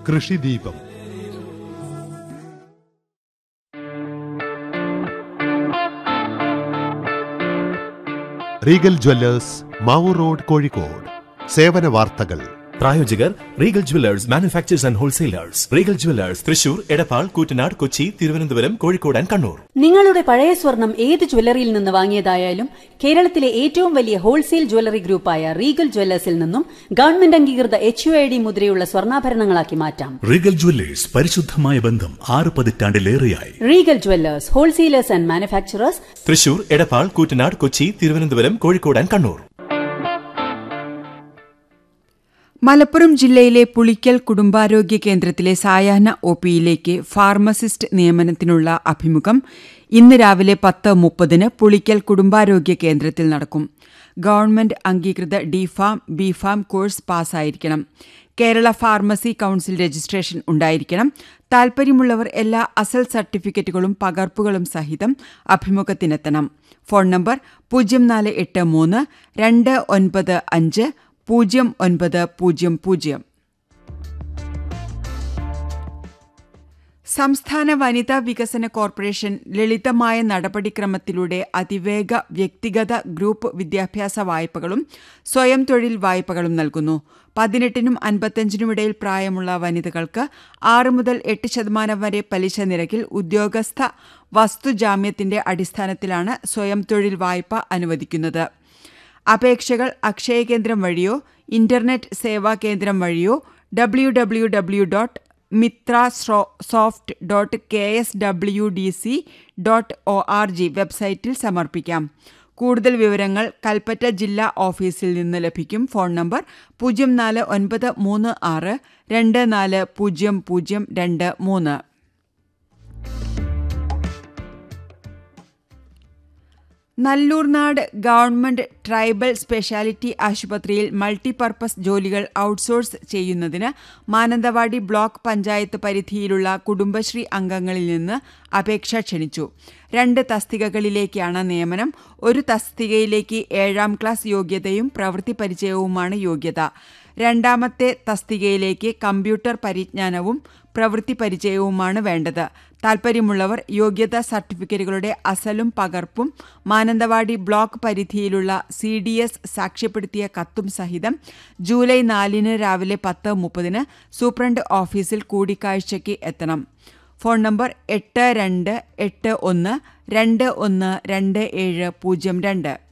കൃഷിദീപം Regal Jewellers Mavoor road Kozhikode സേവന വാർത്തകൾ പ്രായോജകർ Regal Jewellers manufacturers and wholesalers Regal Jewellers Thrissur Edappal Koottanad Kochi Thiruvananthapuram Kozhikode and Kannur നിങ്ങളുടെ പഴയ സ്വർണം ഏത് ജ്വല്ലറിയിൽ നിന്ന് വാങ്ങിയതായാലും കേരളത്തിലെ ഏറ്റവും വലിയ ഹോൾസെയിൽ ജ്വല്ലറി ഗ്രൂപ്പായ റീഗൽ ജ്വല്ലേഴ്സിൽ നിന്നും ഗവൺമെന്റ് അംഗീകൃത എച്ച് യു ഐ ഡി മുദ്രയുള്ള സ്വർണ്ണാഭരണങ്ങളാക്കി മാറ്റാം റീഗൽ ജ്വല്ലേഴ്സ് പരിശുദ്ധമായ ബന്ധം ആറ് പതിറ്റാണ്ടിലേറെയായി Regal Jewellers wholesalers and manufacturers Thrissur Edappal Koottanad Kochi Thiruvananthapuram Kozhikode and Kannur Malappuram ജില്ലയിലെ പുളിക്കൽ കുടുംബാരോഗ്യ കേന്ദ്രത്തിലെ സായാഹ്ന ഒ പിയിലേക്ക് ഫാർമസിസ്റ്റ് നിയമനത്തിനുള്ള അഭിമുഖം ഇന്ന് രാവിലെ പത്ത് മുപ്പതിന് പുളിക്കൽ കുടുംബാരോഗ്യ കേന്ദ്രത്തിൽ നടക്കും ഗവൺമെന്റ് അംഗീകൃത ഡിഫാം ബിഫാം കോഴ്സ് പാസ്സായിരിക്കണം കേരള ഫാർമസി കൌൺസിൽ രജിസ്ട്രേഷൻ ഉണ്ടായിരിക്കണം താൽപ്പര്യമുള്ളവർ എല്ലാ അസൽ സർട്ടിഫിക്കറ്റുകളും പകർപ്പുകളും സഹിതം അഭിമുഖത്തിനെത്തണം ഫോൺ നമ്പർ പൂജ്യം നാല് എട്ട് മൂന്ന് രണ്ട് ഒൻപത് അഞ്ച് പൂജ്യം ഒൻപത് പൂജ്യം പൂജ്യം സംസ്ഥാന വനിതാ വികസന കോർപ്പറേഷൻ ലളിതമായ നടപടിക്രമത്തിലൂടെ അതിവേഗ വ്യക്തിഗത ഗ്രൂപ്പ് വിദ്യാഭ്യാസ വായ്പകളും സ്വയം തൊഴിൽ വായ്പകളും നൽകുന്നു പതിനെട്ടിനും അൻപത്തഞ്ചിനുമിടയിൽ പ്രായമുള്ള വനിതകൾക്ക് ആറ് മുതൽ എട്ട് ശതമാനം വരെ പലിശ നിരക്കിൽ ഉദ്യോഗസ്ഥ വസ്തുജാമ്യത്തിന്റെ അടിസ്ഥാനത്തിലാണ് സ്വയം തൊഴിൽ വായ്പ അനുവദിക്കുന്നത് അപേക്ഷകൾ അക്ഷയ കേന്ദ്രം വഴിയോ ഇന്റർനെറ്റ് സേവാ കേന്ദ്രം വഴിയോ W W W dot Mitra soft dot K S W D C dot O R G വെബ്സൈറ്റിൽ സമർപ്പിക്കാം കൂടുതൽ വിവരങ്ങൾ കൽപ്പറ്റ ജില്ലാ ഓഫീസിൽ നിന്ന് ലഭിക്കും ഫോൺ നമ്പർ പൂജ്യം നാല് ഒൻപത് മൂന്ന് ആറ് രണ്ട് നാല് പൂജ്യം പൂജ്യം രണ്ട് മൂന്ന് നല്ലൂർനാട് ഗവൺമെന്റ് ട്രൈബൽ സ്പെഷ്യാലിറ്റി ആശുപത്രിയിൽ മൾട്ടിപർപ്പസ് ജോലികൾ ഔട്ട്സോഴ്സ് ചെയ്യുന്നതിന് മാനന്തവാടി ബ്ലോക്ക് പഞ്ചായത്ത് പരിധിയിലുള്ള കുടുംബശ്രീ അംഗങ്ങളിൽ നിന്ന് അപേക്ഷ ക്ഷണിച്ചു രണ്ട് തസ്തികകളിലേക്കാണ് നിയമനം ഒരു തസ്തികയിലേക്ക് ഏഴാം ക്ലാസ് യോഗ്യതയും പ്രവൃത്തി പരിചയവുമാണ് യോഗ്യത രണ്ടാമത്തെ തസ്തികയിലേക്ക് കമ്പ്യൂട്ടർ പരിജ്ഞാനവും പ്രവൃത്തി പരിചയവുമാണ് വേണ്ടത് താൽപ്പര്യമുള്ളവർ യോഗ്യതാ സർട്ടിഫിക്കറ്റുകളുടെ അസലും പകർപ്പും മാനന്തവാടി ബ്ലോക്ക് പരിധിയിലുള്ള സി ഡി എസ് സാക്ഷ്യപ്പെടുത്തിയ കത്തും സഹിതം ജൂലൈ നാലിന് രാവിലെ പത്ത് മുപ്പതിന് സൂപ്രണ്ട് ഓഫീസിൽ കൂടിക്കാഴ്ചയ്ക്ക് എത്തണം ഫോൺ നമ്പർ എട്ട് രണ്ട് എട്ട് ഒന്ന് രണ്ട് ഒന്ന് രണ്ട് ഏഴ് പൂജ്യം രണ്ട്